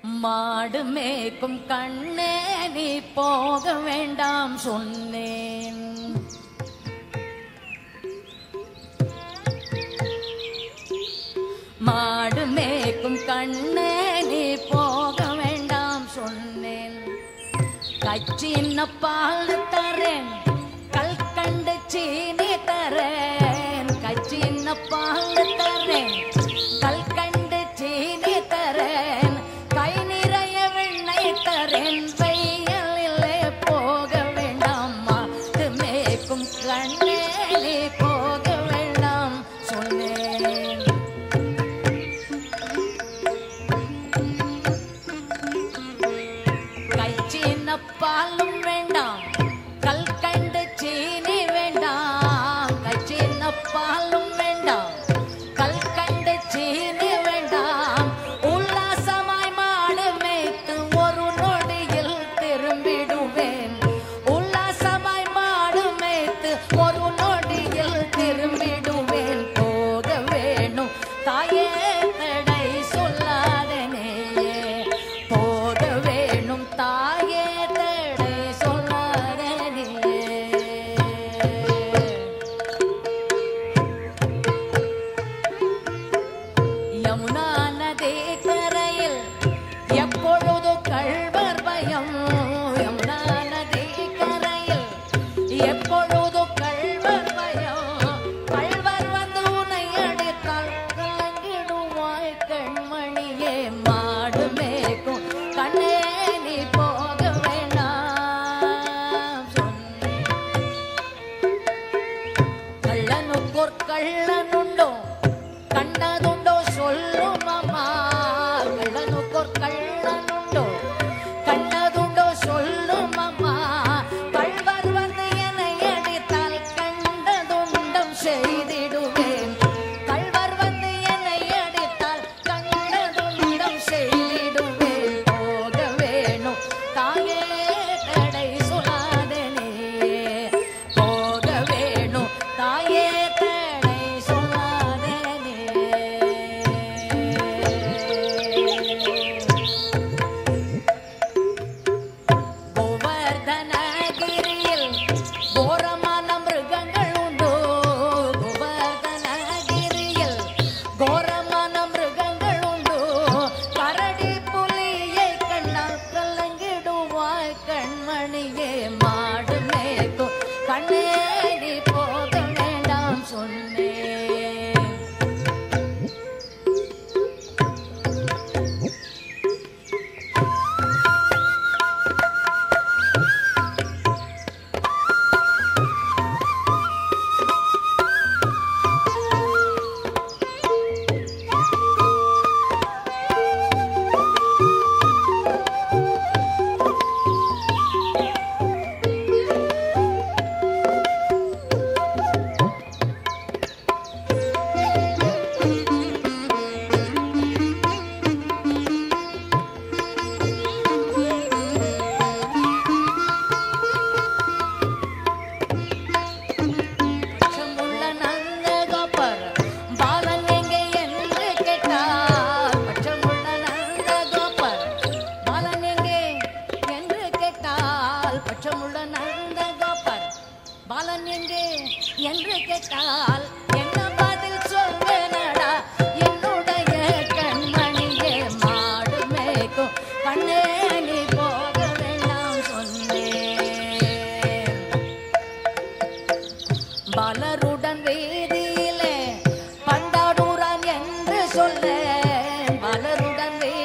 மாடு மேய்க்கும் கண்ணே நீ போக வேண்டாம் சொன்னேன் மாடு மேய்க்கும் கண்ணே நீ போக வேண்டாம் சொன்னேன் கச்சின்ன பால் தரேன் கல்கண்டு சீனி தரேன் கச்சின்ன பால் தரேன் கல்கண்டு சீனி தரேன் கை நிறைய வெண்ணெய் தரேன் வெயிலிலே போக வேண்டாம் மாட்டு மேய்க்கும் கண்ணே நீ போக வேண்டாம் சொன்னேன் கைச்சின்ன பாலும் வேண்டாம் கல்கண்டு சீனி வேண்டாம் கைச்சின்ன பாலும் வேண்டாம் கல்கண்டு சீனி வேண்டாம் உல்லாசமாய் மாடு மேய்த்து ஒரு நொடியில் திரும்பிடுவேன் உல்லாசமாய் மாடு மேய்த்து ஒரு நொடியில் திரும்பிடுவேன் போக வேணும் தாயே தடை சொல்லாதனே போக வேணும் தாயே தடை சொல்லாதனே யமுனா நதி கரையில் எப்பொழுது கள்வர் பயம் யமுனா நதி கரையில் எப்பொழுது கள்வர் பயம் கள்வர் வந்து உன்னை அடித்தால் கலங்கிடுவாய் கண்மணியே மாடு மேய்க்கும் கண்ணே நீ போக வேண்டாம் சொன்னேன் கள்ளனுக்கோர் கள்ளனுண்டோ கண்டதுண்டோ சொல்லும் அம்மா கள்ளனுக்கோர் கள்ளனுண்டோ கண்டதுண்டோ சொல்லும் அம்மா கள்வர் வந்து என்னை அடித்தால் கண்டதுண்டம் செய்திடுவேன் கள்வர் வந்து என்னை அடித்தால் கண்டதுண்டம் செய்திடுவேன் போக வேணும் தாயே தடை சொல்லாதனே போக வேணும் தாயே தடை சொல்லாதனே கோவர்தனகிரியில் கோரமான மிருகங்கள் உண்டு கோவர்தனகிரியில் கோரமான மிருகங்கள் உண்டு கரடி புலியை கண்ணால் கலங்கிடுவாய் கண்மணியே மாடு மேய்க்கும் கண்ணேடி போக வேண்டாம் சொன்னேன் பச்சமுள்ள நந்தகோபர் பாலன் எங்கே என்று கேட்டார் பச்சமுள்ள நந்தகோபர் பாலன் எங்கே என்று கேட்டால் பச்சமுள்ள நந்தகோபர் பாலன் எங்கே என்று கேட்டால் என்ன பதில் சொல்வேனடா என்னுடைய கண்மணியே மாடு மேய்க்கும் கண்ணே நீ போக வேண்டாம் சொன்னேன் பலருடன் வேதியிலே பண்டாடுறான் என்று சொல்ல பலருடன் வேதியிலே